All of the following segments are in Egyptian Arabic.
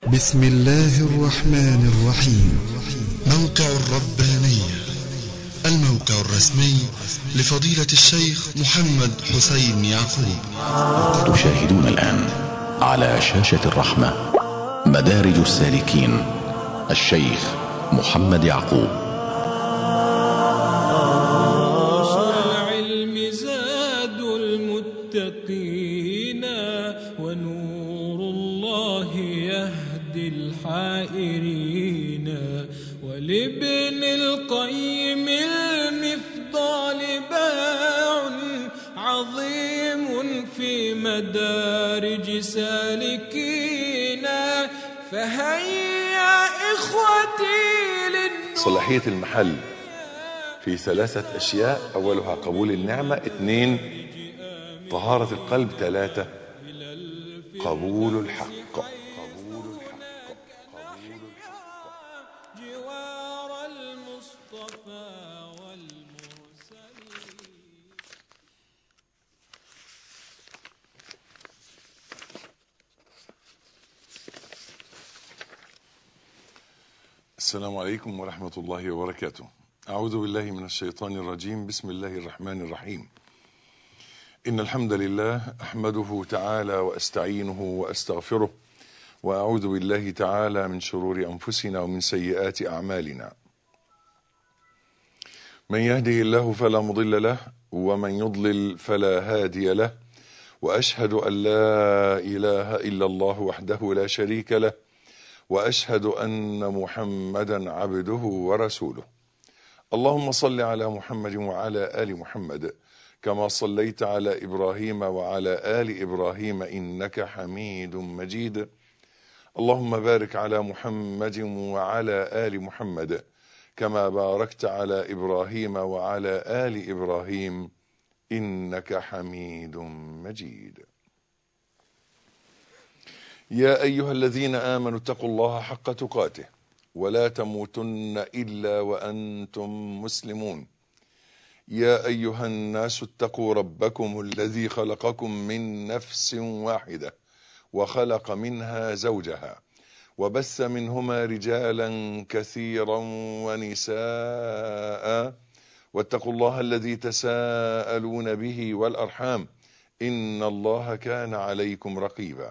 بسم الله الرحمن الرحيم موقع الربانية الموقع الرسمي لفضيلة الشيخ محمد حسين يعقوب تشاهدون الآن على شاشة الرحمة مدارج السالكين الشيخ محمد يعقوب العلم زاد المتقين ونور الله يهدي الحائرين ولابن القيم المفضال باع عظيم في مدارج سالكين فهيا إخوتي للنور صلاحية المحل في ثلاثة أشياء أولها قبول النعمة اثنين طهارة القلب ثلاثة قبول الحق قبول الحق قبول الحق جوار المصطفى والمرسلين السلام عليكم ورحمة الله وبركاته أعوذ بالله من الشيطان الرجيم بسم الله الرحمن الرحيم إن الحمد لله أحمده تعالى وأستعينه وأستغفره وأعوذ بالله تعالى من شرور أنفسنا ومن سيئات أعمالنا من يهده الله فلا مضل له ومن يضلل فلا هادي له وأشهد أن لا إله إلا الله وحده لا شريك له واشهد ان محمدا عبده ورسوله اللهم صل على محمد وعلى ال محمد كما صليت على ابراهيم وعلى ال ابراهيم انك حميد مجيد اللهم بارك على محمد وعلى ال محمد كما باركت على ابراهيم وعلى ال ابراهيم انك حميد مجيد يا أيها الذين آمنوا اتقوا الله حق تقاته ولا تموتن إلا وأنتم مسلمون يا أيها الناس اتقوا ربكم الذي خلقكم من نفس واحدة وخلق منها زوجها وبث منهما رجالا كثيرا ونساء واتقوا الله الذي تساءلون به والأرحام إن الله كان عليكم رقيبا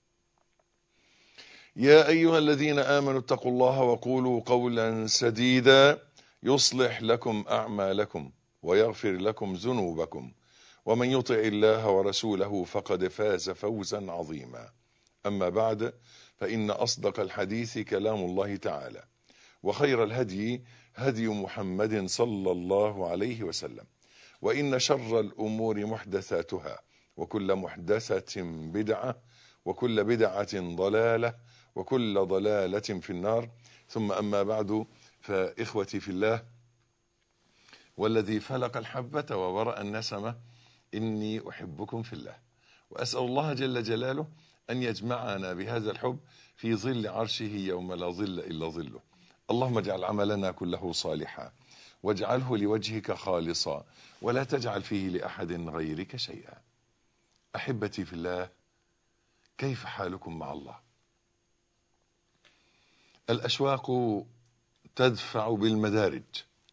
يا أيها الذين آمنوا اتقوا الله وقولوا قولا سديدا يصلح لكم أعمالكم ويغفر لكم ذنوبكم ومن يطع الله ورسوله فقد فاز فوزا عظيما أما بعد فإن أصدق الحديث كلام الله تعالى وخير الهدي هدي محمد صلى الله عليه وسلم وإن شر الأمور محدثاتها وكل محدثة بدعة وكل بدعة ضلالة وكل ضلالة في النار ثم أما بعد فإخوتي في الله والذي فلق الحبة وورأ النسمة إني أحبكم في الله وأسأل الله جل جلاله أن يجمعنا بهذا الحب في ظل عرشه يوم لا ظل إلا ظله اللهم اجعل عملنا كله صالحا واجعله لوجهك خالصا ولا تجعل فيه لأحد غيرك شيئا أحبتي في الله كيف حالكم مع الله الأشواق تدفع بالمدارج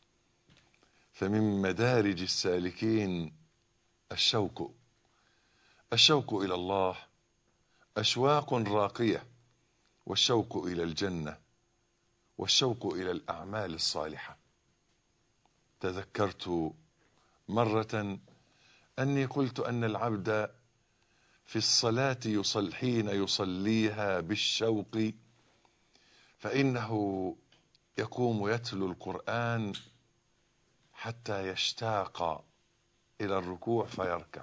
فمن مدارج السالكين الشوق الشوق إلى الله أشواق راقية والشوق إلى الجنة والشوق إلى الأعمال الصالحة تذكرت مرة أني قلت أن العبد في الصلاة يصل حين يصليها بالشوق فإنه يقوم يتلو القرآن حتى يشتاق إلى الركوع فيركع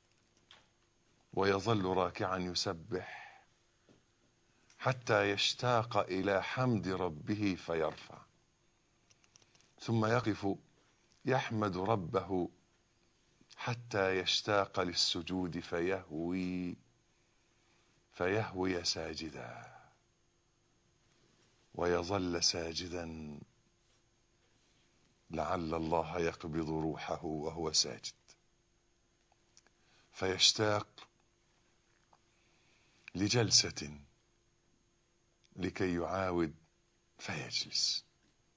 ويظل راكعا يسبح حتى يشتاق إلى حمد ربه فيرفع ثم يقف يحمد ربه حتى يشتاق للسجود فيهوي فيهوي ساجدا ويظل ساجدا لعل الله يقبض روحه وهو ساجد فيشتاق لجلسة لكي يعاود فيجلس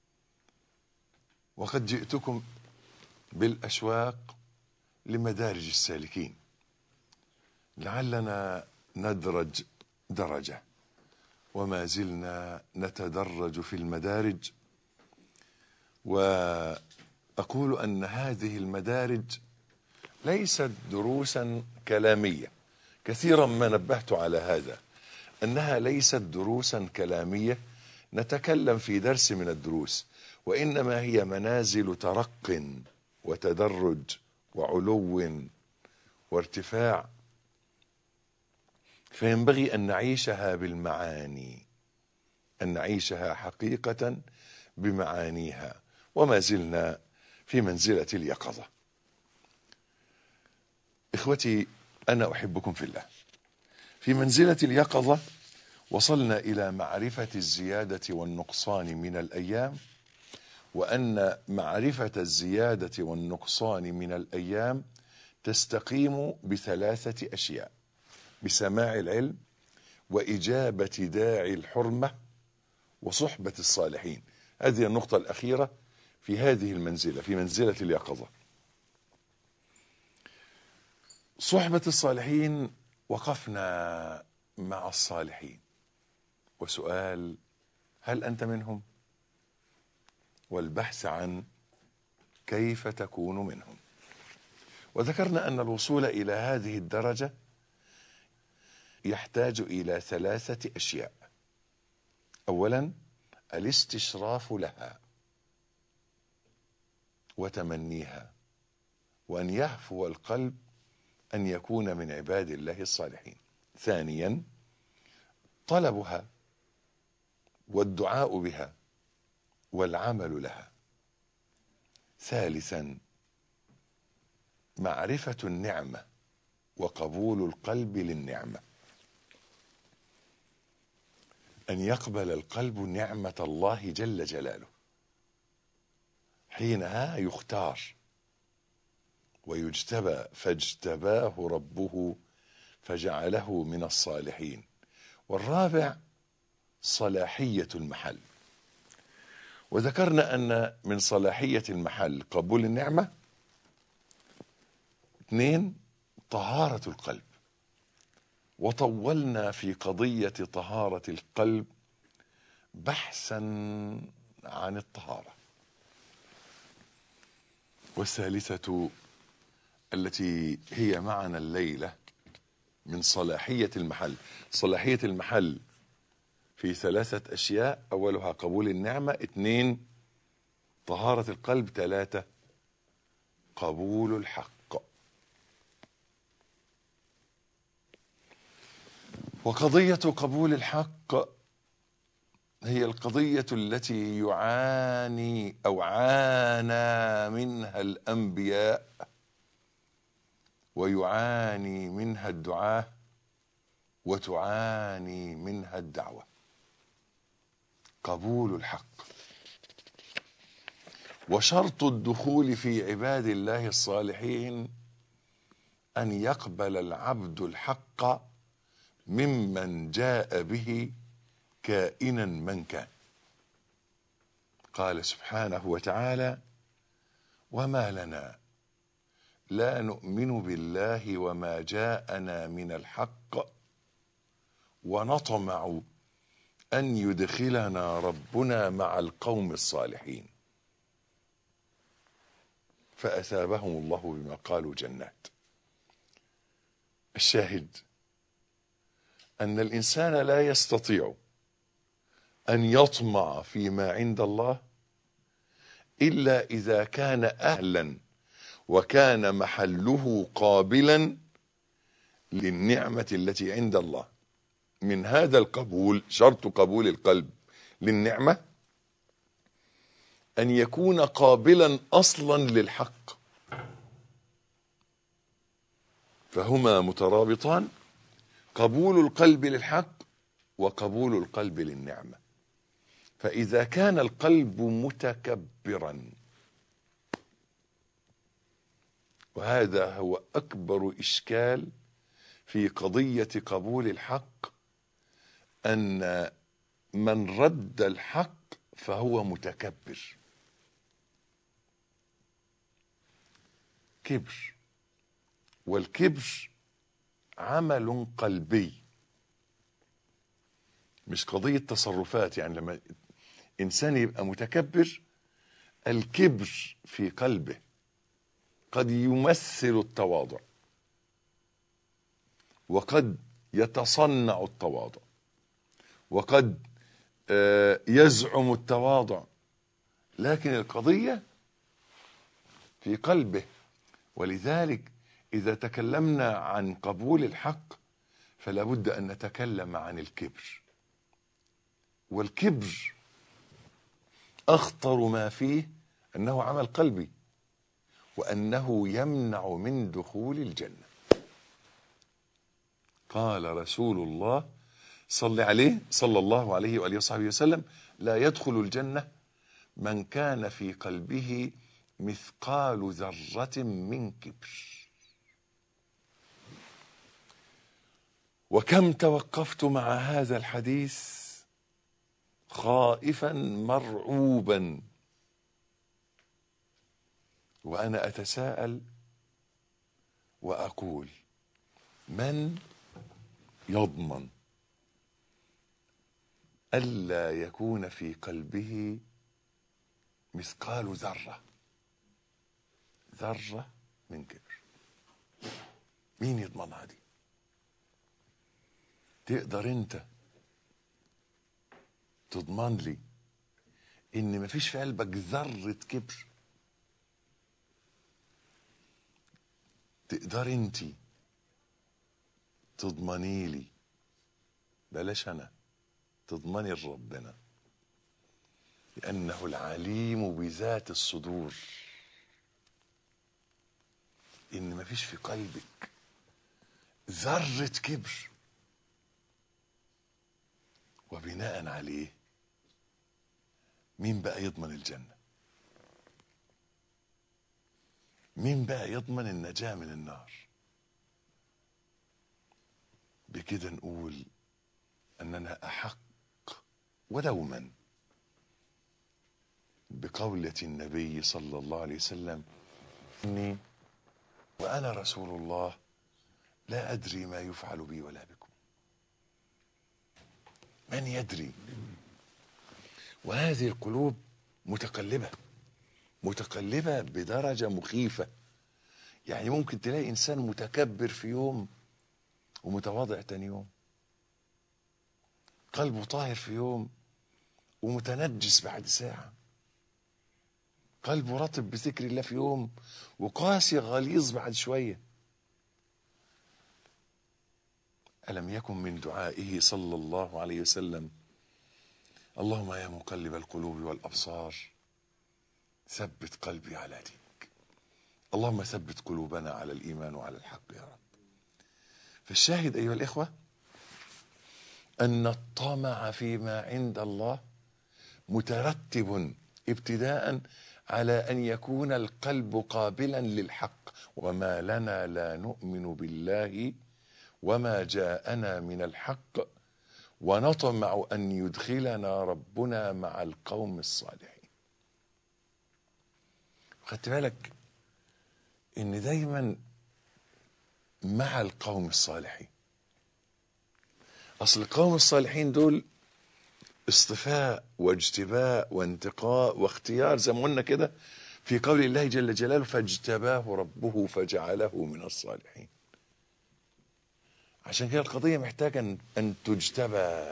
وقد جئتكم بالأشواق لمدارج السالكين لعلنا ندرج درجة وما زلنا نتدرج في المدارج وأقول أن هذه المدارج ليست دروسا كلامية كثيرا ما نبهت على هذا أنها ليست دروسا كلامية نتكلم في درس من الدروس وإنما هي منازل ترق وتدرج وعلو وارتفاع فينبغي أن نعيشها بالمعاني أن نعيشها حقيقة بمعانيها وما زلنا في منزلة اليقظة إخوتي أنا أحبكم في الله في منزلة اليقظة وصلنا إلى معرفة الزيادة والنقصان من الأيام وأن معرفة الزيادة والنقصان من الأيام تستقيم بثلاثة أشياء بسماع العلم وإجابة داعي الحرمة وصحبة الصالحين هذه النقطة الأخيرة في هذه المنزلة في منزلة اليقظة صحبة الصالحين وقفنا مع الصالحين وسؤال هل أنت منهم والبحث عن كيف تكون منهم وذكرنا أن الوصول إلى هذه الدرجة يحتاج إلى ثلاثة أشياء أولا الاستشراف لها وتمنيها وأن يهفو القلب أن يكون من عباد الله الصالحين ثانيا طلبها والدعاء بها والعمل لها ثالثا معرفة النعمة وقبول القلب للنعمة أن يقبل القلب نعمة الله جل جلاله حينها يختار ويجتبى فاجتباه ربه فجعله من الصالحين والرابع صلاحية المحل وذكرنا أن من صلاحية المحل قبول النعمة اثنين طهارة القلب وطولنا في قضية طهارة القلب بحثا عن الطهارة والثالثة التي هي معنا الليلة من صلاحية المحل صلاحية المحل في ثلاثة أشياء أولها قبول النعمة اثنين طهارة القلب ثلاثة قبول الحق وقضية قبول الحق هي القضية التي يعاني أو عانى منها الأنبياء ويعاني منها الدعاة وتعاني منها الدعوة قبول الحق وشرط الدخول في عباد الله الصالحين أن يقبل العبد الحق ممن جاء به كائنا من كان قال سبحانه وتعالى وما لنا لا نؤمن بالله وما جاءنا من الحق ونطمع ان يدخلنا ربنا مع القوم الصالحين فاثابهم الله بما قالوا جنات الشاهد ان الانسان لا يستطيع ان يطمع فيما عند الله الا اذا كان اهلا وكان محله قابلا للنعمه التي عند الله من هذا القبول شرط قبول القلب للنعمه ان يكون قابلا اصلا للحق فهما مترابطان قبول القلب للحق وقبول القلب للنعمه فاذا كان القلب متكبرا وهذا هو اكبر اشكال في قضيه قبول الحق ان من رد الحق فهو متكبر كبر والكبر عمل قلبي مش قضية تصرفات يعني لما إنسان يبقى متكبر الكبر في قلبه قد يمثل التواضع وقد يتصنع التواضع وقد آه، يزعم التواضع لكن القضية في قلبه ولذلك إذا تكلمنا عن قبول الحق فلا بد أن نتكلم عن الكبر والكبر أخطر ما فيه أنه عمل قلبي وأنه يمنع من دخول الجنة قال رسول الله صل عليه صلى الله عليه وآله وصحبه وسلم لا يدخل الجنة من كان في قلبه مثقال ذرة من كبر وكم توقفت مع هذا الحديث خائفا مرعوبا وانا اتساءل واقول من يضمن الا يكون في قلبه مثقال ذره ذره من كبر مين يضمنها دي تقدر انت تضمن لي ان مفيش في قلبك ذره كبر تقدر انت تضمني لي بلاش انا تضمني لربنا لانه العليم بذات الصدور ان مفيش في قلبك ذره كبر وبناء عليه مين بقى يضمن الجنه مين بقى يضمن النجاه من النار بكده نقول اننا احق ودوما بقولة النبي صلى الله عليه وسلم إني وأنا رسول الله لا أدري ما يفعل بي ولا بكم من يدري وهذه القلوب متقلبة متقلبة بدرجة مخيفة يعني ممكن تلاقي إنسان متكبر في يوم ومتواضع تاني يوم قلبه طاهر في يوم ومتنجس بعد ساعة قلبه رطب بذكر الله في يوم وقاسي غليظ بعد شوية ألم يكن من دعائه صلى الله عليه وسلم اللهم يا مقلب القلوب والأبصار ثبت قلبي على دينك اللهم ثبت قلوبنا على الإيمان وعلى الحق يا رب فالشاهد أيها الإخوة أن الطمع فيما عند الله مترتب ابتداء على أن يكون القلب قابلا للحق وما لنا لا نؤمن بالله وما جاءنا من الحق ونطمع أن يدخلنا ربنا مع القوم الصالحين خدت بالك ان دايما مع القوم الصالحين اصل القوم الصالحين دول اصطفاء واجتباء وانتقاء واختيار زي ما قلنا كده في قول الله جل جلاله فاجتباه ربه فجعله من الصالحين عشان كده القضية محتاجة أن- أن تجتبى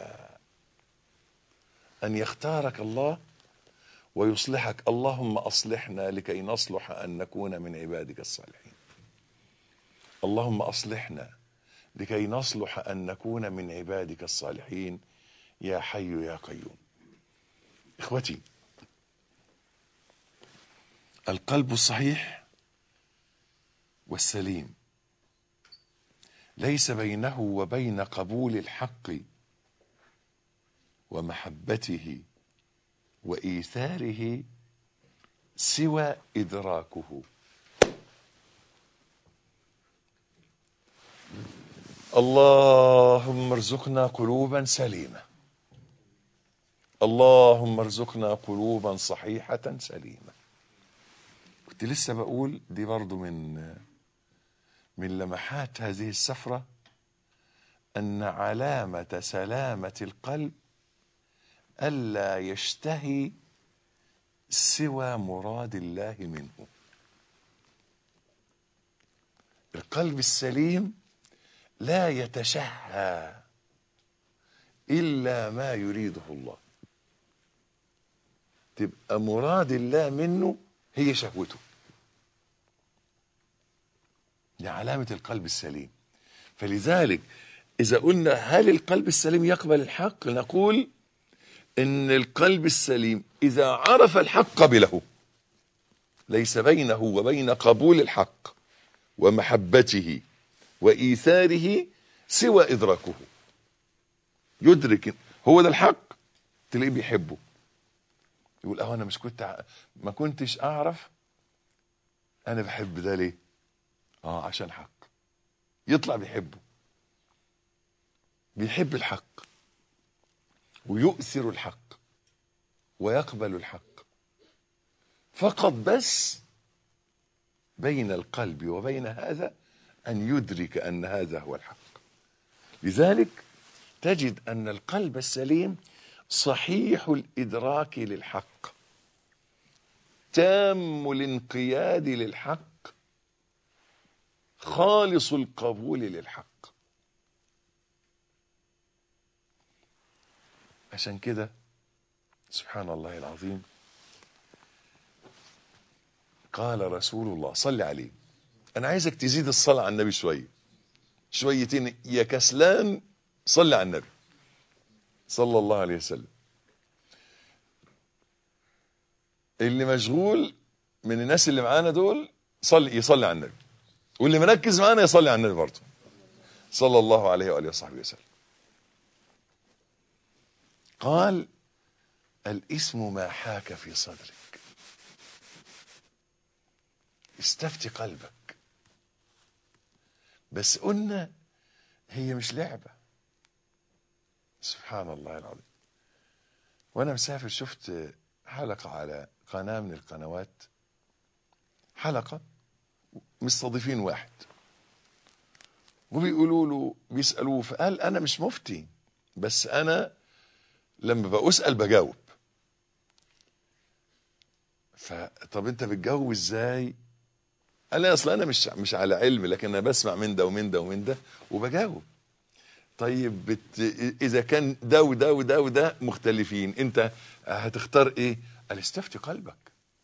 أن يختارك الله ويصلحك اللهم أصلحنا لكي نصلح أن نكون من عبادك الصالحين اللهم أصلحنا لكي نصلح أن نكون من عبادك الصالحين يا حي يا قيوم إخوتي القلب الصحيح والسليم ليس بينه وبين قبول الحق ومحبته وايثاره سوى ادراكه اللهم ارزقنا قلوبا سليمه اللهم ارزقنا قلوبا صحيحة سليمة كنت لسه بقول دي برضو من من لمحات هذه السفرة أن علامة سلامة القلب ألا يشتهي سوى مراد الله منه القلب السليم لا يتشهى إلا ما يريده الله تبقى مراد الله منه هي شهوته دي علامة القلب السليم فلذلك إذا قلنا هل القلب السليم يقبل الحق نقول إن القلب السليم إذا عرف الحق قبله ليس بينه وبين قبول الحق ومحبته وإيثاره سوى إدراكه يدرك هو ده الحق تلاقيه بيحبه يقول اه انا مش كنت ع- ما كنتش اعرف انا بحب ده ليه اه عشان حق يطلع بيحبه بيحب الحق ويؤثر الحق ويقبل الحق فقط بس بين القلب وبين هذا ان يدرك ان هذا هو الحق لذلك تجد ان القلب السليم صحيح الادراك للحق تام الانقياد للحق خالص القبول للحق عشان كده سبحان الله العظيم قال رسول الله صل عليه انا عايزك تزيد الصلاه على النبي شويه شويتين يا كسلان صل على النبي صلى الله عليه وسلم اللي مشغول من الناس اللي معانا دول صلي يصلي على النبي واللي مركز معانا يصلي على النبي برضه صلى الله عليه واله وصحبه وسلم قال الاسم ما حاك في صدرك استفتي قلبك بس قلنا هي مش لعبه سبحان الله العظيم وانا مسافر شفت حلقه على قناه من القنوات حلقه مستضيفين واحد وبيقولوا له بيسالوه فقال انا مش مفتي بس انا لما بسال بجاوب فطب انت بتجاوب ازاي قال لي اصل انا مش مش على علم لكن انا بسمع من ده ومن ده ومن ده وبجاوب طيب بت... اذا كان ده وده وده وده مختلفين انت هتختار ايه قال استفتي قلبك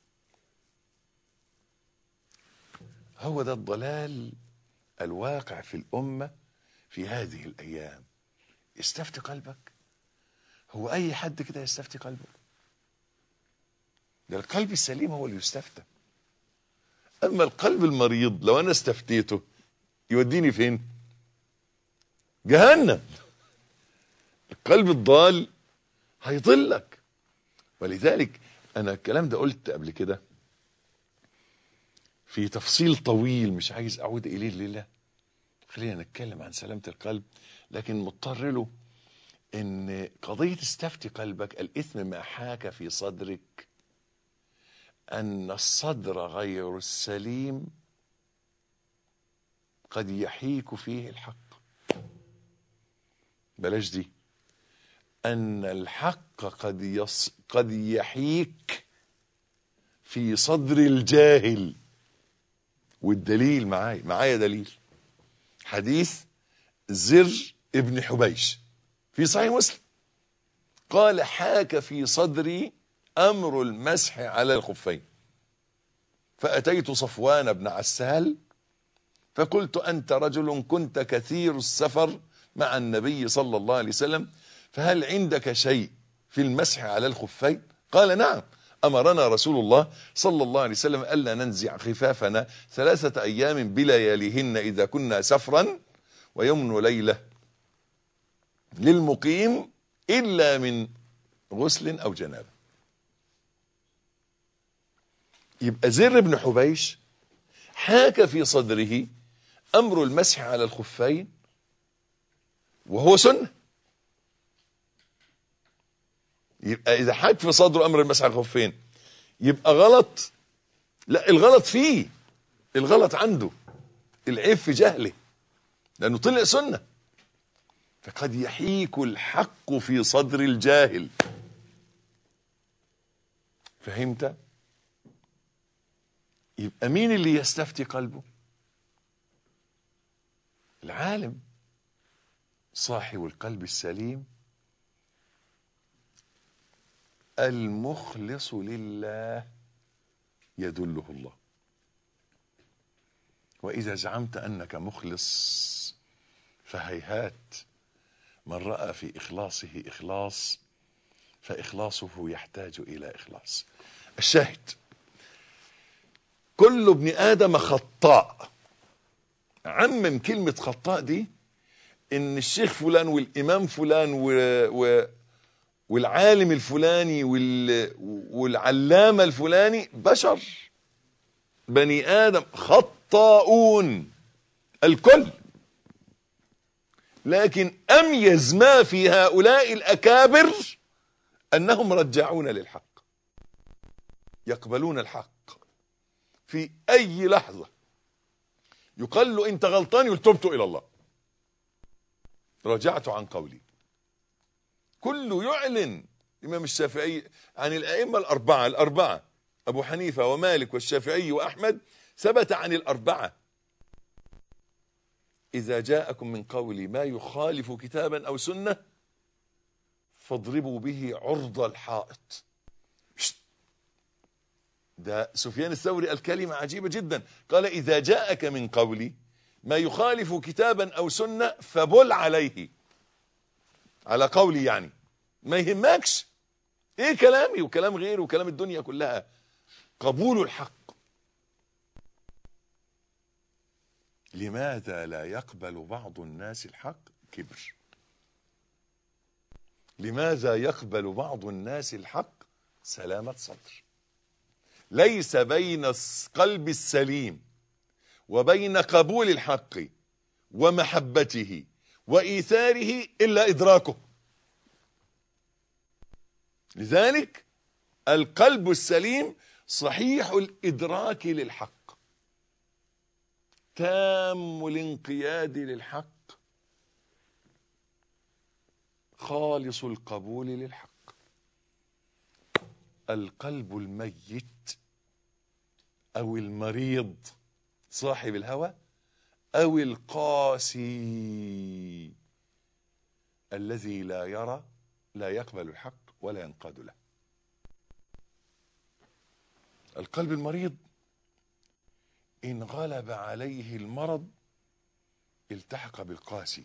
هو ده الضلال الواقع في الامه في هذه الايام استفتي قلبك هو اي حد كده يستفتي قلبه ده القلب السليم هو اللي يستفتى اما القلب المريض لو انا استفتيته يوديني فين جهنم القلب الضال هيضلك ولذلك انا الكلام ده قلت قبل كده في تفصيل طويل مش عايز اعود اليه الليله خلينا نتكلم عن سلامه القلب لكن مضطر له ان قضيه استفتي قلبك الاثم ما حاك في صدرك ان الصدر غير السليم قد يحيك فيه الحق بلاش دي ان الحق قد يص قد يحيك في صدر الجاهل والدليل معايا معايا دليل حديث زر ابن حبيش في صحيح مسلم قال حاك في صدري امر المسح على الخفين فاتيت صفوان بن عسال فقلت انت رجل كنت كثير السفر مع النبي صلى الله عليه وسلم فهل عندك شيء في المسح على الخفين قال نعم امرنا رسول الله صلى الله عليه وسلم الا ننزع خفافنا ثلاثه ايام بلياليهن اذا كنا سفرا ويوم وليله للمقيم الا من غسل او جنابه يبقى زر بن حبيش حاك في صدره امر المسح على الخفين وهو سنه يبقى اذا حاج في صدره امر المسح على الخفين يبقى غلط لا الغلط فيه الغلط عنده العيب في جهله لانه طلع سنه فقد يحيك الحق في صدر الجاهل فهمت يبقى مين اللي يستفتي قلبه العالم صاحب القلب السليم المخلص لله يدله الله واذا زعمت انك مخلص فهيهات من راى في اخلاصه اخلاص فاخلاصه يحتاج الى اخلاص الشاهد كل ابن ادم خطاء عمم كلمه خطاء دي ان الشيخ فلان والامام فلان و... و... والعالم الفلاني وال... والعلامه الفلاني بشر بني ادم خطاؤون الكل لكن اميز ما في هؤلاء الاكابر انهم رجعون للحق يقبلون الحق في اي لحظه يقال له انت غلطان يقول تبت الى الله رجعت عن قولي كله يعلن الامام الشافعي عن الائمه الاربعه الاربعه ابو حنيفه ومالك والشافعي واحمد ثبت عن الاربعه اذا جاءكم من قولي ما يخالف كتابا او سنه فاضربوا به عرض الحائط شت. ده سفيان الثوري الكلمه عجيبه جدا قال اذا جاءك من قولي ما يخالف كتابا او سنه فبل عليه على قولي يعني ما يهمكش ايه كلامي وكلام غيره وكلام الدنيا كلها قبول الحق لماذا لا يقبل بعض الناس الحق كبر لماذا يقبل بعض الناس الحق سلامة صدر ليس بين القلب السليم وبين قبول الحق ومحبته وإيثاره إلا إدراكه لذلك القلب السليم صحيح الإدراك للحق تام الانقياد للحق خالص القبول للحق القلب الميت او المريض صاحب الهوى او القاسي الذي لا يرى لا يقبل الحق ولا ينقاد له القلب المريض ان غلب عليه المرض التحق بالقاسي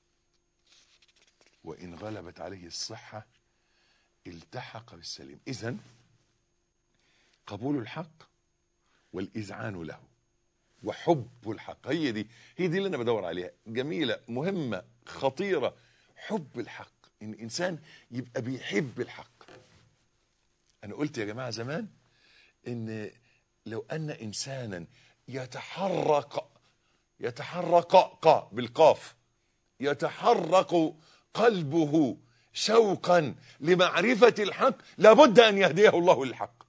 وإن غلبت عليه الصحة التحق بالسليم إذن قبول الحق والإذعان له وحب الحق هي دي هي دي اللي أنا بدور عليها جميلة مهمة خطيرة حب الحق إن إنسان يبقى بيحب الحق أنا قلت يا جماعة زمان إن لو أن إنسانا يتحرك يتحرك قا بالقاف يتحرك قلبه شوقا لمعرفة الحق لابد أن يهديه الله للحق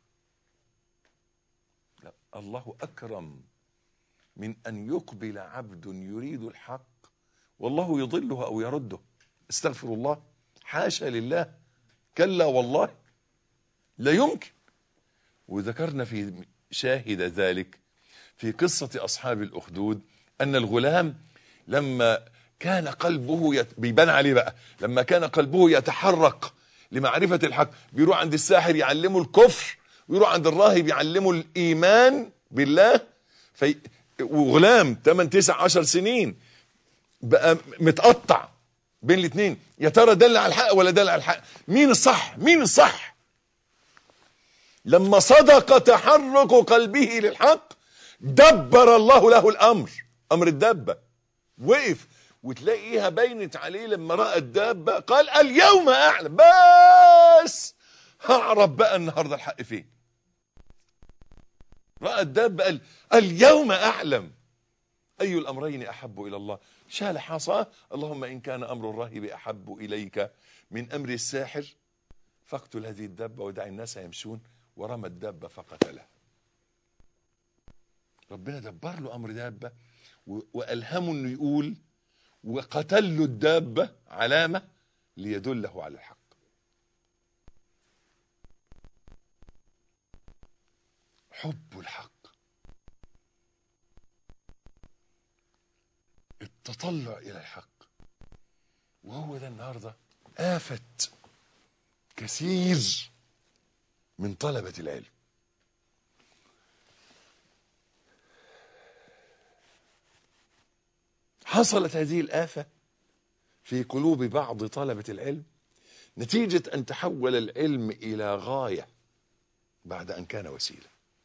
لا الله أكرم من أن يقبل عبد يريد الحق والله يضله أو يرده استغفر الله حاشا لله كلا والله لا يمكن وذكرنا في شاهد ذلك في قصة أصحاب الأخدود أن الغلام لما كان قلبه يت... بيبان عليه بقى لما كان قلبه يتحرك لمعرفة الحق بيروح عند الساحر يعلمه الكفر ويروح عند الراهب يعلمه الإيمان بالله في... وغلام 8 9 10 سنين بقى متقطع بين الاثنين يا ترى دل على الحق ولا دل على الحق مين الصح مين الصح لما صدق تحرك قلبه للحق دبر الله له الامر امر الدابه وقف وتلاقيها بينت عليه لما راى الدابه قال اليوم اعلم بس هعرف بقى النهارده الحق فين راى الدابه قال اليوم اعلم اي الامرين احب الى الله شال حصاه اللهم ان كان امر الراهب احب اليك من امر الساحر فاقتل هذه الدابة ودع الناس يمشون ورمى الدابة فقتلها ربنا دبر له أمر دابة و- وألهمه أنه يقول وقتل له الدابة علامة ليدله على الحق حب الحق التطلع إلى الحق وهو ده النهاردة آفة كثير من طلبة العلم حصلت هذه الآفة في قلوب بعض طلبة العلم نتيجة أن تحول العلم إلى غاية بعد أن كان وسيلة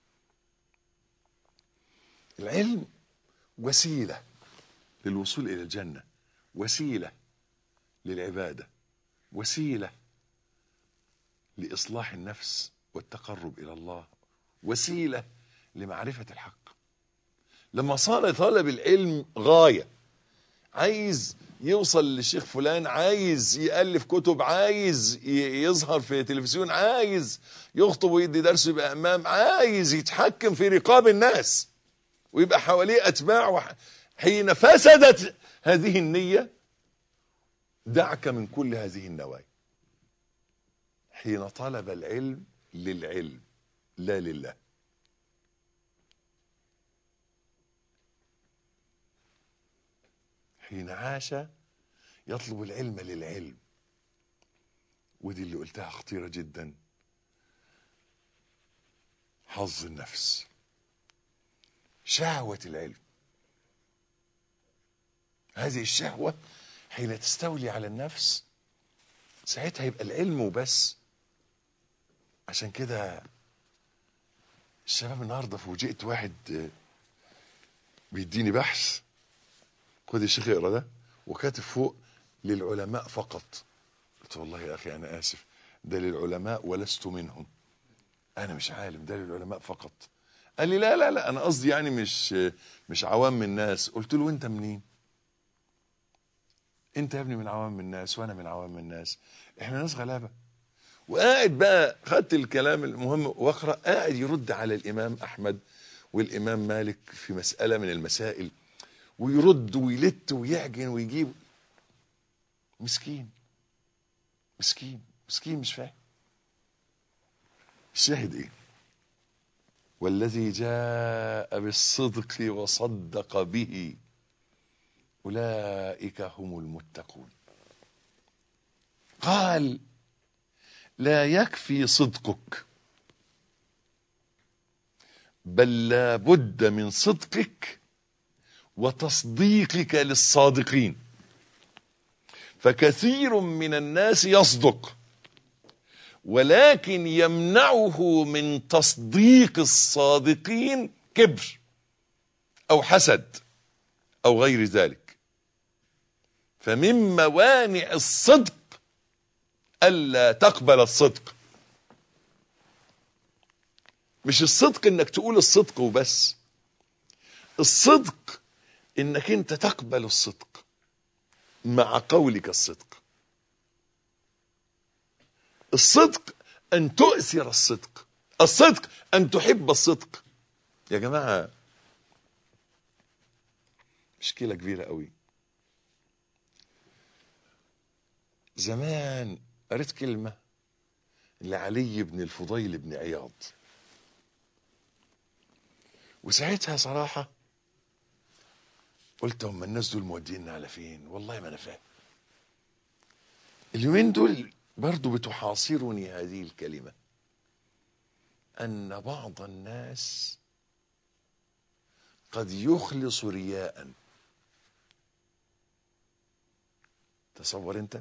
العلم وسيلة للوصول إلى الجنة وسيلة للعبادة وسيلة لإصلاح النفس والتقرب إلى الله وسيلة لمعرفة الحق لما صار طالب العلم غاية عايز يوصل للشيخ فلان عايز يألف كتب عايز ي- يظهر في تلفزيون عايز يخطب ويدي درس يبقى أمام عايز يتحكم في رقاب الناس ويبقى حواليه أتباع وح... حين فسدت هذه النية دعك من كل هذه النوايا حين طلب العلم للعلم لا لله حين عاش يطلب العلم للعلم ودي اللي قلتها خطيرة جدا حظ النفس شهوة العلم هذه الشهوة حين تستولي على النفس ساعتها يبقى العلم وبس عشان كده الشباب النهارده فوجئت واحد آه، بيديني بحث خد يا شيخ اقرا ده وكاتب فوق للعلماء فقط قلت والله يا اخي انا اسف ده للعلماء ولست منهم انا مش عالم ده للعلماء فقط قال لي لا لا لا انا قصدي يعني مش مش عوام الناس قلت له انت منين انت يا ابني من عوام الناس وانا من عوام الناس احنا ناس غلابه وقاعد بقى خدت الكلام المهم واقرا قاعد يرد على الامام احمد والامام مالك في مساله من المسائل ويرد ويلت ويعجن ويجيب مسكين مسكين مسكين مش فاهم الشاهد ايه والذي جاء بالصدق وصدق به اولئك هم المتقون قال لا يكفي صدقك بل لا بد من صدقك وتصديقك للصادقين فكثير من الناس يصدق ولكن يمنعه من تصديق الصادقين كبر او حسد او غير ذلك فمن موانع الصدق الا تقبل الصدق مش الصدق انك تقول الصدق وبس الصدق انك انت تقبل الصدق مع قولك الصدق الصدق ان تؤثر الصدق الصدق ان تحب الصدق يا جماعه مشكله كبيره قوي زمان قريت كلمه لعلي بن الفضيل بن عياض وساعتها صراحه قلت هم الناس دول مودينا على فين والله ما انا فاهم اليومين دول برضو بتحاصرني هذه الكلمة أن بعض الناس قد يخلص رياء تصور انت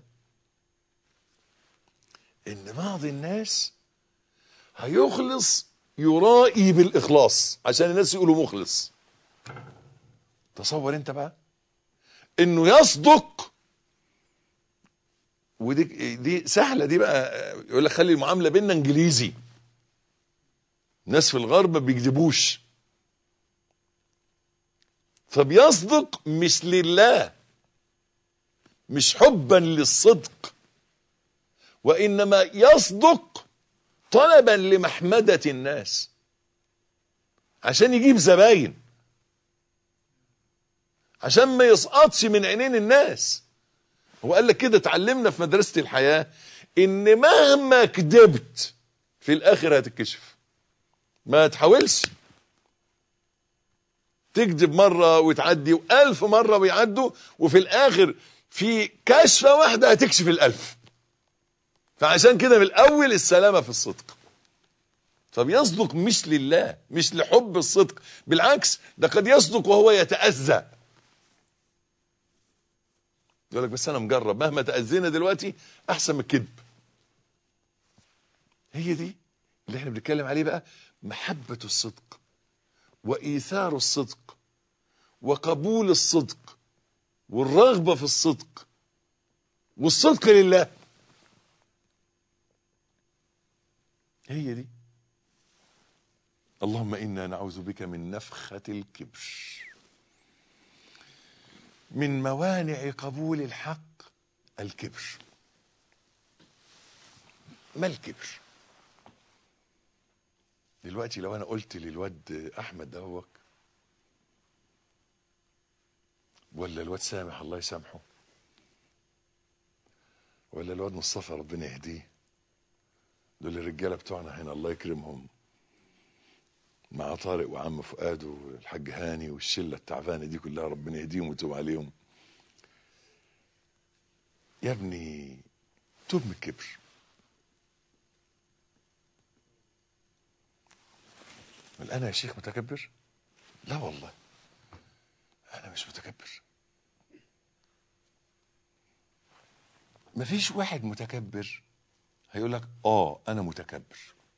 ان بعض الناس هيخلص يرائي بالإخلاص عشان الناس يقولوا مخلص تصور انت بقى انه يصدق ودي دي سهله دي بقى يقول لك خلي المعامله بيننا انجليزي ناس في الغرب ما بيكذبوش فبيصدق مش لله مش حبا للصدق وإنما يصدق طلبا لمحمدة الناس عشان يجيب زباين عشان ما يسقطش من عينين الناس هو قال لك كده اتعلمنا في مدرسة الحياة ان مهما كدبت في الاخر هتتكشف ما تحاولش تكذب مرة وتعدي وألف مرة ويعدوا وفي الآخر في كشفة واحدة هتكشف الألف فعشان كده من الأول السلامة في الصدق فبيصدق مش لله مش لحب الصدق بالعكس ده قد يصدق وهو يتأذى يقول لك بس أنا مجرب مهما تأذينا دلوقتي أحسن من الكذب هي دي اللي احنا بنتكلم عليه بقى محبة الصدق وإيثار الصدق وقبول الصدق والرغبة في الصدق والصدق لله هي دي اللهم إنا نعوذ بك من نفخة الكبر من موانع قبول الحق الكبر ما الكبر دلوقتي لو انا قلت للواد احمد دوك ولا الواد سامح الله يسامحه ولا الواد مصطفى ربنا يهديه دول الرجاله بتوعنا هنا الله يكرمهم مع طارق وعم فؤاد والحاج هاني والشله التعبانه دي كلها ربنا يهديهم ويتوب عليهم يا ابني توب من الكبر قال انا يا شيخ متكبر لا والله انا مش متكبر مفيش واحد متكبر هيقول لك اه انا متكبر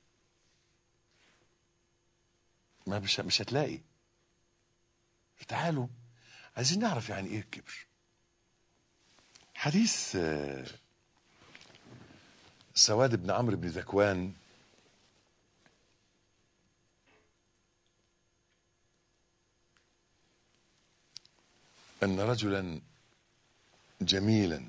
ما مش مش هتلاقي تعالوا عايزين نعرف يعني ايه الكبر حديث آه، سواد بن عمرو بن ذكوان أن رجلا جميلا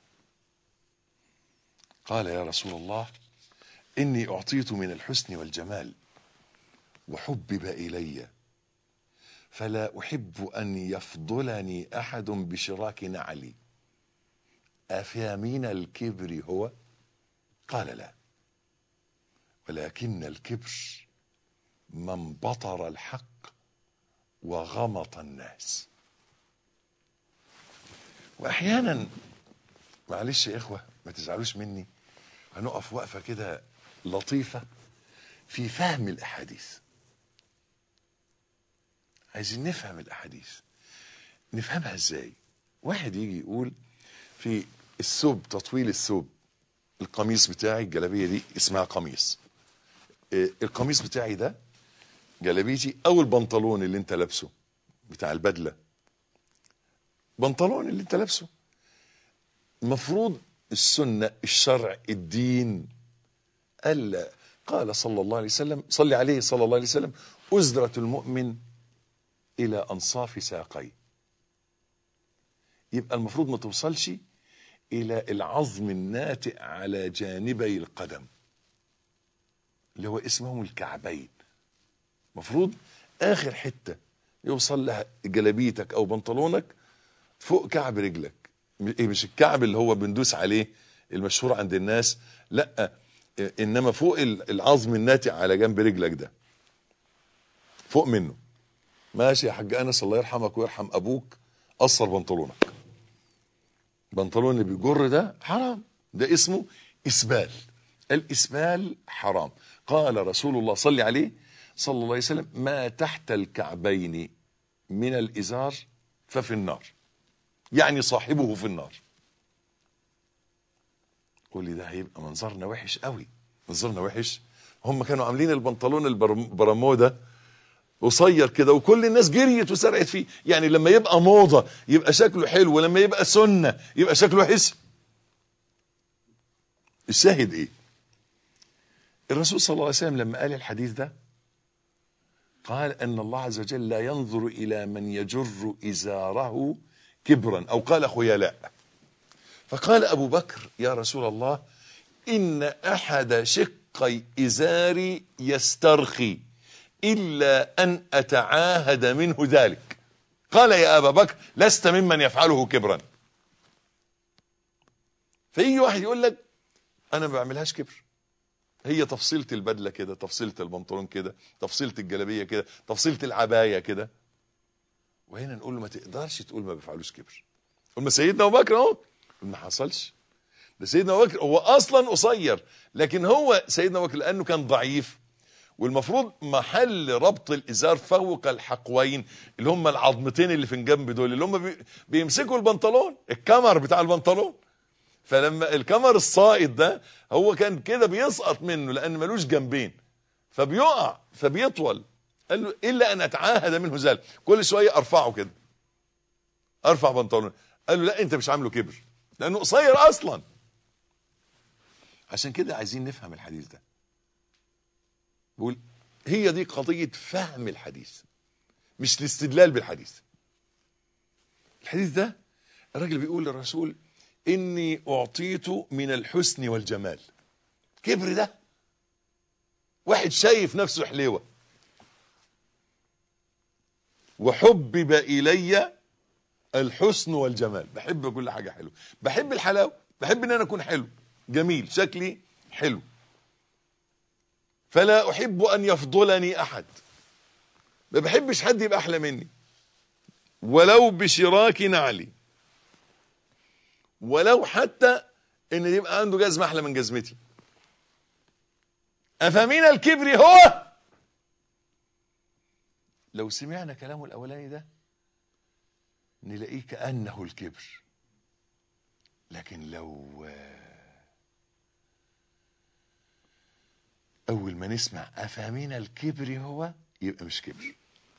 قال يا رسول الله إني أعطيت من الحسن والجمال وحبب إلي فلا أحب أن يفضلني أحد بشراك نعلي أفيامين الكبر هو قال لا ولكن الكبر من بطر الحق وغمط الناس واحيانا معلش يا اخوه ما تزعلوش مني هنقف وقفه كده لطيفه في فهم الاحاديث عايزين نفهم الاحاديث نفهمها ازاي واحد يجي يقول في الثوب تطويل الثوب القميص بتاعي الجلابيه دي اسمها قميص إيه، القميص بتاعي ده جلابيتي او البنطلون اللي انت لابسه بتاع البدله بنطلون اللي انت لابسه المفروض السنة الشرع الدين ألا قال صلى الله عليه وسلم صلي عليه صلى الله عليه وسلم أزرة المؤمن إلى أنصاف ساقيه يبقى المفروض ما توصلش إلى العظم الناتئ على جانبي القدم اللي هو اسمهم الكعبين مفروض آخر حتة يوصل لها جلابيتك أو بنطلونك فوق كعب رجلك م- إيه مش الكعب اللي هو بندوس عليه المشهور عند الناس لا إيه، انما فوق ال- العظم الناتئ على جنب رجلك ده فوق منه ماشي يا حاج انس الله يرحمك ويرحم ابوك قصر بنطلونك بنطلون اللي بيجر ده حرام ده اسمه اسبال الاسبال حرام قال رسول الله صلى عليه صلى الله عليه وسلم ما تحت الكعبين من الازار ففي النار يعني صاحبه في النار قول لي ده هيبقى منظرنا وحش قوي منظرنا وحش هم كانوا عاملين البنطلون البرمودا قصير كده وكل الناس جريت وسرقت فيه يعني لما يبقى موضة يبقى شكله حلو ولما يبقى سنة يبقى شكله حس الشاهد ايه الرسول صلى الله عليه وسلم لما قال الحديث ده قال ان الله عز وجل لا ينظر الى من يجر ازاره كبرا او قال خيلاء فقال ابو بكر يا رسول الله إن أحد شقي إزاري يسترخي إلا أن أتعاهد منه ذلك قال يا أبا بكر لست ممن يفعله كبرا فيجي واحد يقول لك أنا ما بعملهاش كبر هي تفصيلة البدلة كده تفصيلة البنطلون كده تفصيلة الجلابية كده تفصيلة العباية كده وهنا نقول له ما تقدرش تقول ما بيفعلوش كبر قول ما سيدنا ابو بكر اهو ما حصلش ده سيدنا ابو بكر هو اصلا قصير لكن هو سيدنا ابو بكر لانه كان ضعيف والمفروض محل ربط الازار فوق الحقوين اللي هم العظمتين اللي في الجنب دول اللي هم بي بيمسكوا البنطلون الكمر بتاع البنطلون فلما الكمر الصائد ده هو كان كده بيسقط منه لان ملوش جنبين فبيقع فبيطول قال له الا ان اتعاهد منه ذلك كل شويه ارفعه كده ارفع بنطلون قال له لا انت مش عامله كبر لانه قصير اصلا عشان كده عايزين نفهم الحديث ده بقول هي دي قضيه فهم الحديث مش الاستدلال بالحديث الحديث ده الراجل بيقول للرسول اني اعطيت من الحسن والجمال كبر ده واحد شايف نفسه حليوه وحبب الي الحسن والجمال بحب كل حاجه حلوه بحب الحلاوه بحب ان انا اكون حلو جميل شكلي حلو فلا احب ان يفضلني احد ما بحبش حد يبقى احلى مني ولو بشراك نعلي ولو حتى ان يبقى عنده جزمه احلى من جزمتي افمن الكبر هو لو سمعنا كلامه الاولاني ده نلاقيه كانه الكبر لكن لو اول ما نسمع افمن الكبر هو يبقى مش كبر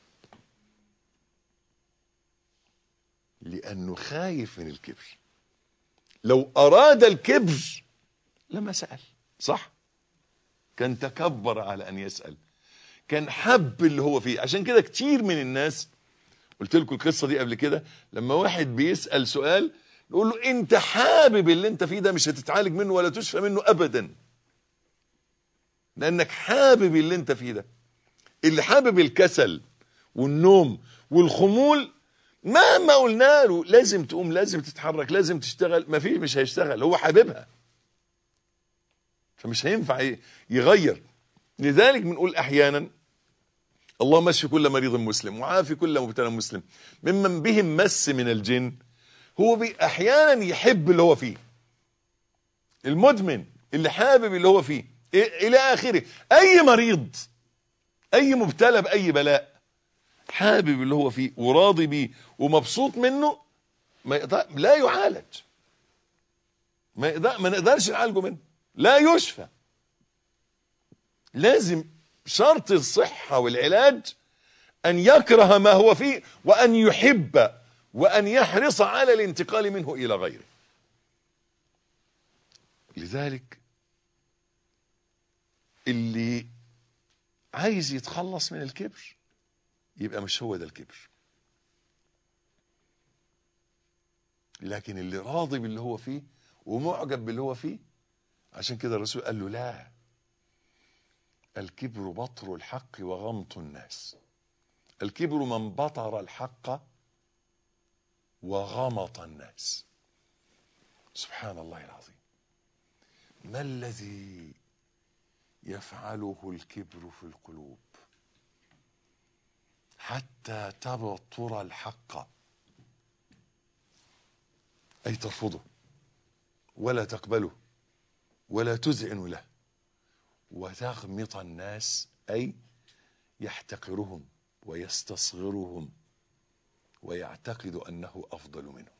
لانه خايف من الكبر لو اراد الكبر لما سال صح كان تكبر على ان يسال كان حب اللي هو فيه عشان كده كتير من الناس قلت لكم القصه دي قبل كده لما واحد بيسال سؤال نقول له انت حابب اللي انت فيه ده مش هتتعالج منه ولا تشفى منه ابدا لانك حابب اللي انت فيه ده اللي حابب الكسل والنوم والخمول مهما قلنا له لازم تقوم لازم تتحرك لازم تشتغل ما فيه مش هيشتغل هو حاببها فمش هينفع يغير لذلك بنقول احيانا اللهم اشف كل مريض مسلم وعافي كل مبتلى مسلم ممن بهم مس من الجن هو بي احيانا يحب اللي هو فيه المدمن اللي حابب اللي هو فيه الى اخره اي مريض اي مبتلى باي بلاء حابب اللي هو فيه وراضي بيه ومبسوط منه ما يقدر لا يعالج ما يقدر ما نقدرش نعالجه منه لا يشفى لازم شرط الصحة والعلاج أن يكره ما هو فيه وأن يحب وأن يحرص على الانتقال منه إلى غيره لذلك اللي عايز يتخلص من الكبر يبقى مش هو ده الكبر لكن اللي راضي باللي هو فيه ومعجب باللي هو فيه عشان كده الرسول قال له لا الكبر بطر الحق وغمط الناس الكبر من بطر الحق وغمط الناس سبحان الله العظيم ما الذي يفعله الكبر في القلوب حتى تبطر الحق أي ترفضه ولا تقبله ولا تذعن له وتغمط الناس أي يحتقرهم ويستصغرهم ويعتقد أنه أفضل منهم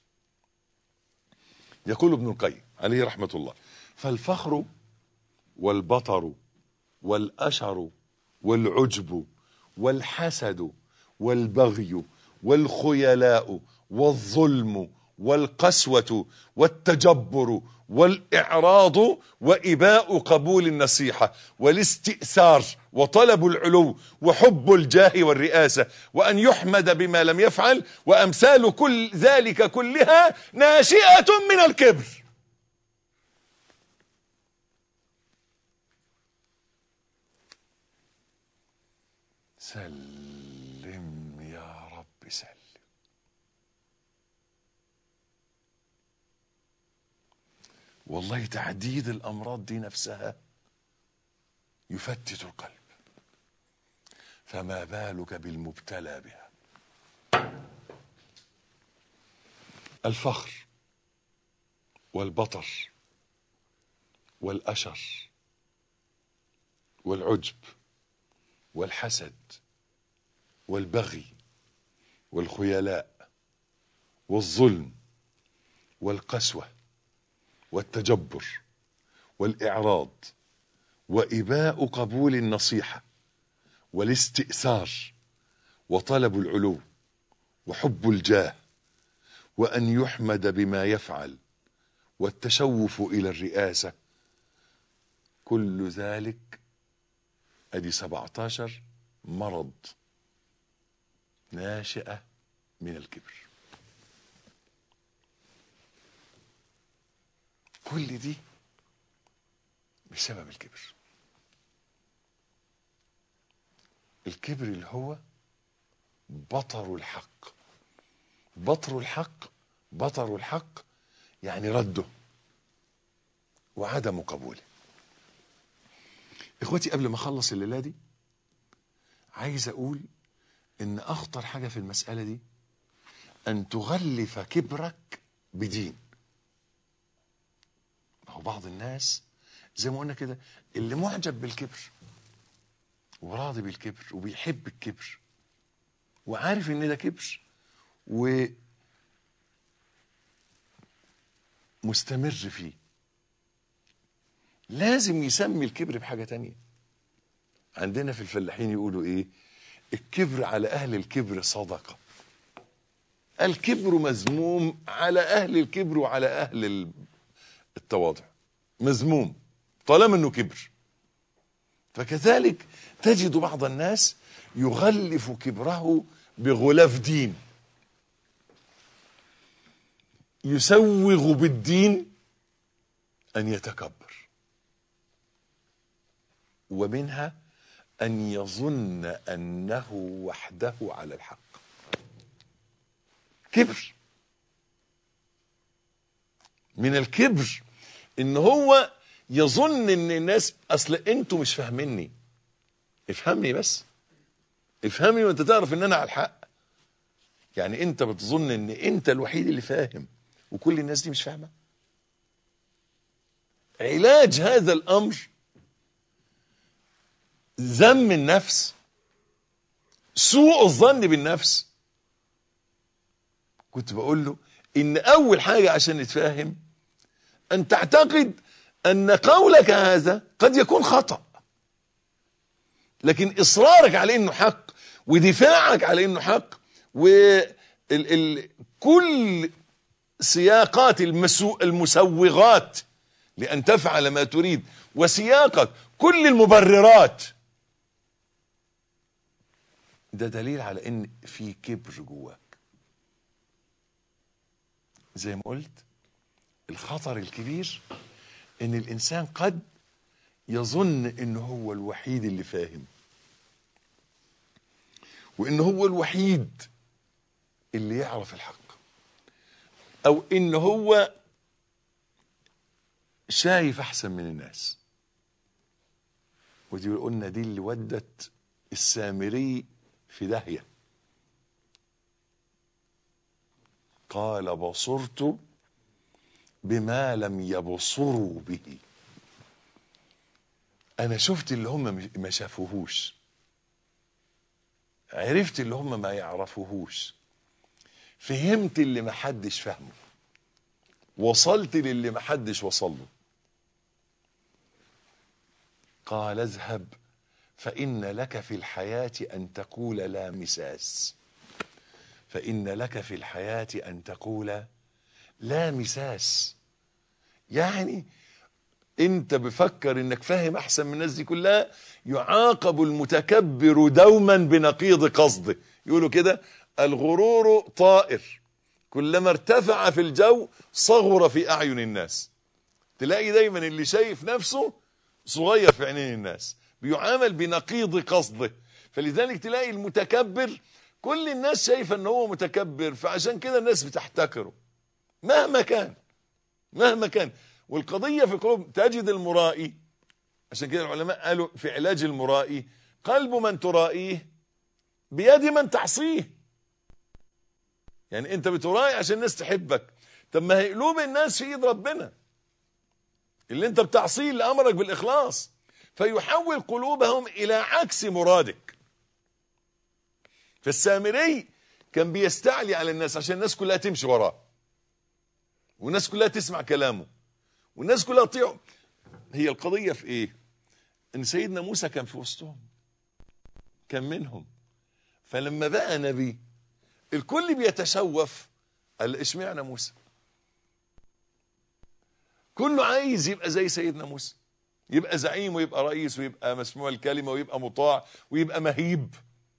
يقول ابن القيم عليه رحمة الله فالفخر والبطر والأشر والعجب والحسد والبغي والخيلاء والظلم والقسوة والتجبر والإعراض وإباء قبول النصيحة والاستئثار وطلب العلو وحب الجاه والرئاسة وأن يحمد بما لم يفعل وأمثال كل ذلك كلها ناشئة من الكبر سلم يا رب سلم والله تعديد الامراض دي نفسها يفتت القلب فما بالك بالمبتلى بها الفخر والبطر والاشر والعجب والحسد والبغي والخيلاء والظلم والقسوه والتجبر والاعراض واباء قبول النصيحه والاستئثار وطلب العلو وحب الجاه وان يحمد بما يفعل والتشوف الى الرئاسه كل ذلك ادي 17 مرض ناشئه من الكبر كل دي بسبب الكبر الكبر اللي هو بطر الحق بطر الحق بطر الحق يعني رده وعدم قبوله اخوتي قبل ما اخلص الليله دي عايز اقول ان اخطر حاجه في المساله دي ان تغلف كبرك بدين ما هو بعض الناس زي ما قلنا كده اللي معجب بالكبر وراضي بالكبر وبيحب الكبر وعارف ان ده كبر و مستمر فيه لازم يسمي الكبر بحاجة تانية عندنا في الفلاحين يقولوا ايه الكبر على اهل الكبر صدقة الكبر مذموم على اهل الكبر وعلى اهل ال- التواضع مذموم طالما انه كبر فكذلك تجد بعض الناس يغلف كبره بغلاف دين يسوغ بالدين ان يتكبر ومنها ان يظن انه وحده على الحق كبر من الكبر ان هو يظن ان الناس اصل انتوا مش فاهميني افهمني بس افهمني وانت تعرف ان انا على الحق يعني انت بتظن ان انت الوحيد اللي فاهم وكل الناس دي مش فاهمه علاج هذا الامر ذم النفس سوء الظن بالنفس كنت بقول له ان اول حاجه عشان نتفاهم ان تعتقد ان قولك هذا قد يكون خطأ لكن اصرارك على انه حق ودفاعك على انه حق وال ال كل سياقات المسو المسوغات لان تفعل ما تريد وسياقك كل المبررات ده دليل على ان في كبر جواك زي ما قلت الخطر الكبير ان الانسان قد يظن انه هو الوحيد اللي فاهم وانه هو الوحيد اللي يعرف الحق او انه هو شايف احسن من الناس ودي قلنا دي اللي ودت السامري في داهيه قال بصرت بما لم يبصروا به انا شفت اللي هم ما شافوهوش عرفت اللي هم ما يعرفوهوش فهمت اللي ما حدش فهمه وصلت للي ما حدش وصل له قال اذهب فإن لك في الحياة أن تقول لا مساس فإن لك في الحياة أن تقول لا مساس يعني انت بفكر انك فاهم احسن من الناس دي كلها يعاقب المتكبر دوما بنقيض قصده يقولوا كده الغرور طائر كلما ارتفع في الجو صغر في اعين الناس تلاقي دايما اللي شايف نفسه صغير في عينين الناس بيعامل بنقيض قصده فلذلك تلاقي المتكبر كل الناس شايفه ان هو متكبر فعشان كده الناس بتحتكره مهما كان مهما كان والقضيه في قلوب تجد المرائي عشان كده العلماء قالوا في علاج المرائي قلب من ترائيه بيد من تعصيه يعني انت بترائي عشان الناس تحبك طب ما هي قلوب الناس في ايد ربنا اللي انت بتعصيه اللي امرك بالاخلاص فيحول قلوبهم الى عكس مرادك فالسامري كان بيستعلي على الناس عشان الناس كلها تمشي وراه والناس كلها تسمع كلامه والناس كلها تطيعه هي القضية في ايه ان سيدنا موسى كان في وسطهم كان منهم فلما بقى نبي الكل بيتشوف قال اشمعنى موسى كله عايز يبقى زي سيدنا موسى يبقى زعيم ويبقى رئيس ويبقى مسموع الكلمة ويبقى مطاع ويبقى مهيب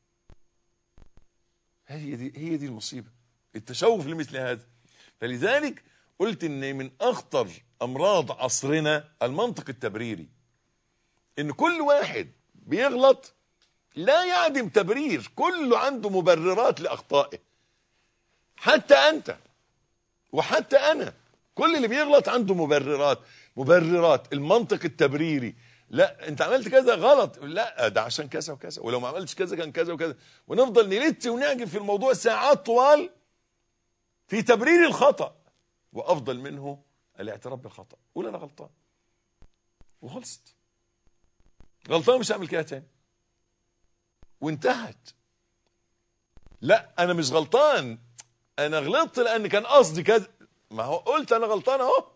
هي دي هي دي المصيبة التشوف لمثل هذا فلذلك قلت ان من اخطر امراض عصرنا المنطق التبريري ان كل واحد بيغلط لا يعدم تبرير كله عنده مبررات لاخطائه حتى انت وحتى انا كل اللي بيغلط عنده مبررات مبررات المنطق التبريري لا انت عملت كذا غلط لا ده عشان كذا وكذا ولو ما عملتش كذا كان كذا وكذا ونفضل نلت ونعجب في الموضوع ساعات طوال في تبرير الخطأ وافضل منه الاعتراف بالخطأ قول انا غلطان وخلصت غلطان مش هعمل كده تاني وانتهت لا انا مش غلطان انا غلطت لان كان قصدي كذا ما هو قلت انا غلطان اهو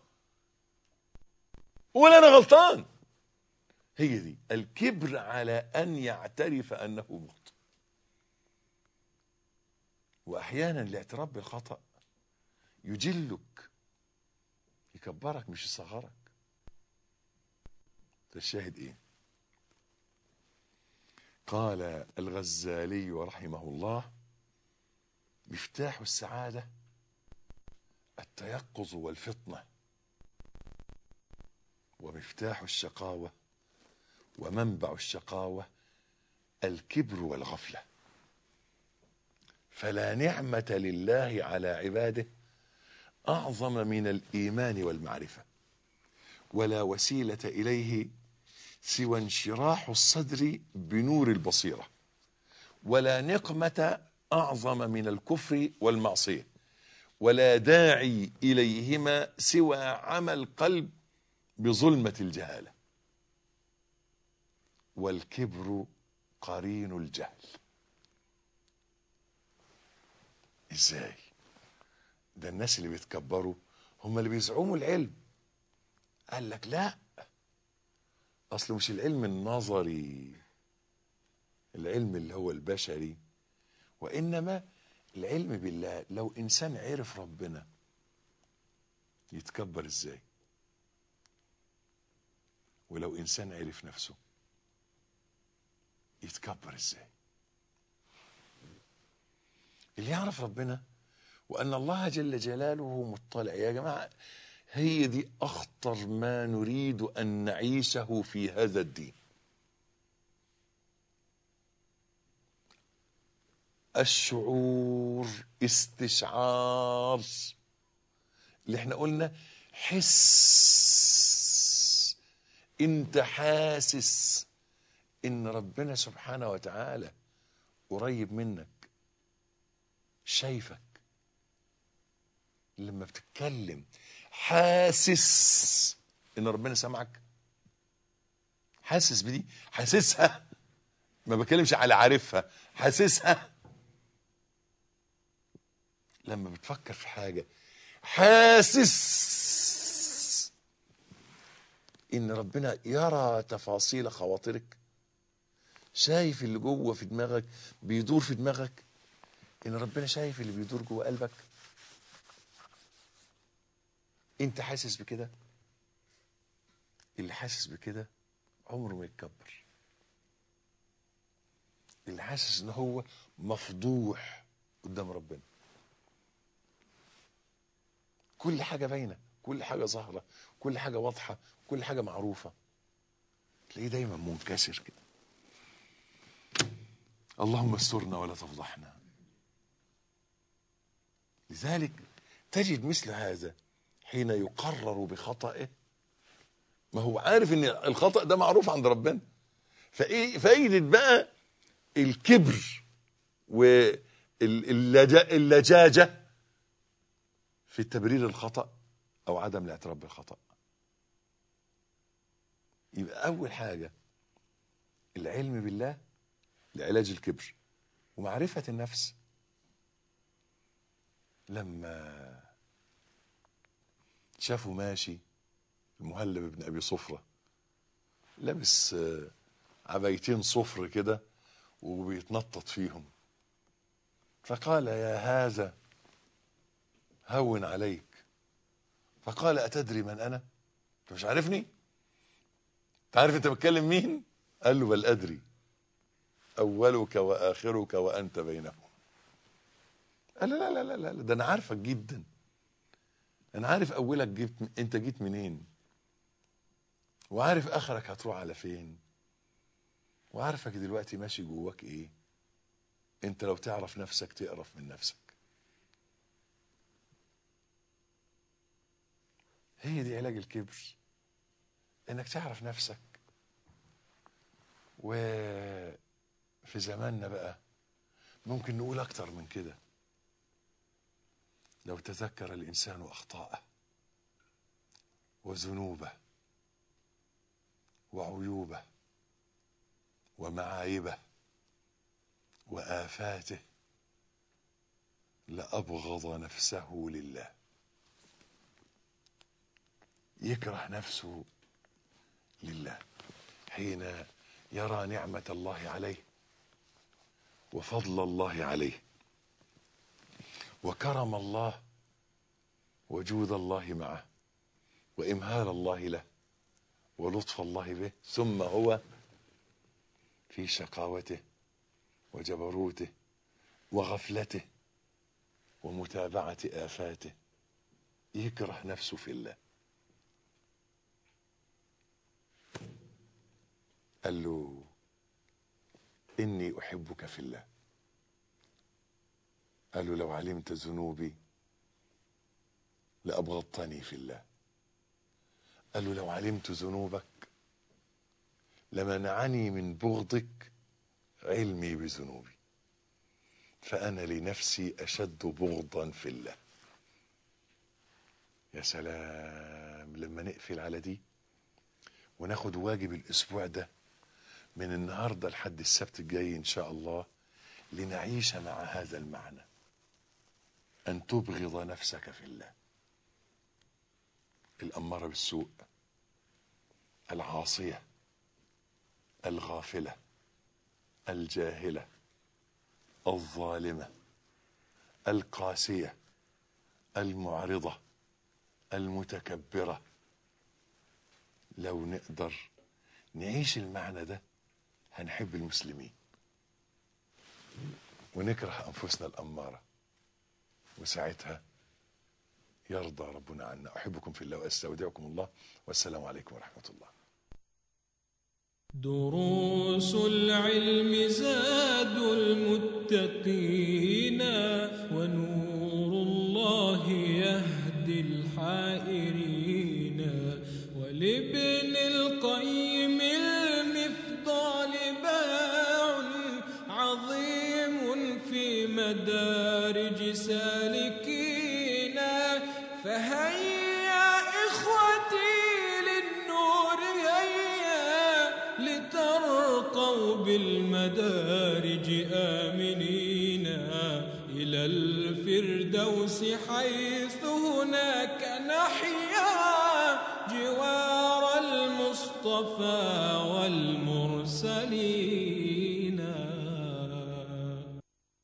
قول انا غلطان هي دي الكبر على ان يعترف انه مخطئ واحيانا الاعتراف بالخطأ يجلك يكبرك مش يصغرك الشاهد ايه قال الغزالي رحمه الله مفتاح السعادة التيقظ والفطنة ومفتاح الشقاوة ومنبع الشقاوة الكبر والغفلة فلا نعمة لله على عباده أعظم من الإيمان والمعرفة ولا وسيلة إليه سوى انشراح الصدر بنور البصيرة ولا نقمة أعظم من الكفر والمعصية ولا داعي إليهما سوى عمى القلب بظلمة الجهالة والكبر قرين الجهل ازاي ده الناس اللي بيتكبروا هم اللي بيزعموا العلم قال لك لا اصل مش العلم النظري العلم اللي هو البشري وانما العلم بالله لو انسان عرف ربنا يتكبر ازاي ولو انسان عرف نفسه يتكبر ازاي اللي يعرف ربنا وان الله جل جلاله مطلع يا جماعه هي دي اخطر ما نريد ان نعيشه في هذا الدين الشعور استشعار اللي احنا قلنا حس انت حاسس ان ربنا سبحانه وتعالى قريب منك شايفك لما بتتكلم حاسس ان ربنا سامعك حاسس بدي حاسسها ما بتكلمش على عارفها حاسسها لما بتفكر في حاجة حاسس ان ربنا يرى تفاصيل خواطرك شايف اللي جوه في دماغك بيدور في دماغك ان ربنا شايف اللي بيدور جوه قلبك انت حاسس بكده اللي حاسس بكده عمره ما يتكبر اللي حاسس ان هو مفضوح قدام ربنا كل حاجة باينة كل حاجة ظاهرة كل حاجة واضحة كل حاجة معروفة تلاقيه دايما منكسر كده اللهم استرنا ولا تفضحنا لذلك تجد مثل هذا حين يقرر بخطئه ما هو عارف ان الخطأ ده معروف عند ربنا فايه فايدة بقى الكبر واللجاجة في التبرير الخطأ او عدم الاعتراف بالخطأ يبقى اول حاجة العلم بالله لعلاج الكبر ومعرفة النفس لما شافوا ماشي المهلب بن ابي صفرة لابس آه، عبايتين صفر كده وبيتنطط فيهم فقال يا هذا هون عليك فقال أتدري من أنا أنت مش عارفني تعرف أنت بتكلم مين قال له بل أدري أولك وآخرك وأنت بينهم قال لا لا لا لا لا، ده أنا عارفك جدا أنا عارف أولك جبت أنت جيت منين وعارف آخرك هتروح على فين وعارفك دلوقتي ماشي جواك إيه أنت لو تعرف نفسك تقرف من نفسك هي دي علاج الكبر انك تعرف نفسك وفي زماننا بقى ممكن نقول اكتر من كده لو تذكر الانسان اخطاءه وذنوبه وعيوبه ومعايبه وافاته لابغض نفسه لله يكره نفسه لله حين يرى نعمة الله عليه وفضل الله عليه وكرم الله وجود الله معه وإمهال الله له ولطف الله به ثم هو في شقاوته وجبروته وغفلته ومتابعة آفاته يكره نفسه في الله قال له إني أحبك في الله قال له لو علمت ذنوبي لأبغضتني في الله قال له لو علمت ذنوبك لمنعني من بغضك علمي بذنوبي فأنا لنفسي أشد بغضا في الله يا سلام لما نقفل على دي وناخد واجب الأسبوع ده من النهاردة لحد السبت الجاي إن شاء الله لنعيش مع هذا المعنى أن تبغض نفسك في الله الأمارة بالسوء العاصية الغافلة الجاهلة الظالمة القاسية المعرضة المتكبرة لو نقدر نعيش المعنى ده هنحب المسلمين ونكره أنفسنا الأمارة وساعتها يرضى ربنا عنا أحبكم في الله وأستودعكم الله والسلام عليكم ورحمة الله دروس العلم زاد المتقين ونور الله يهدي الحائرين ولابن القيم المفضال باع عظيم في مدارج سالكين فهيا إخوتي للنور هيا لترقوا بالمدارج آمنين إلى الفردوس حيث هناك نحيا جوار المصطفى والمرسلين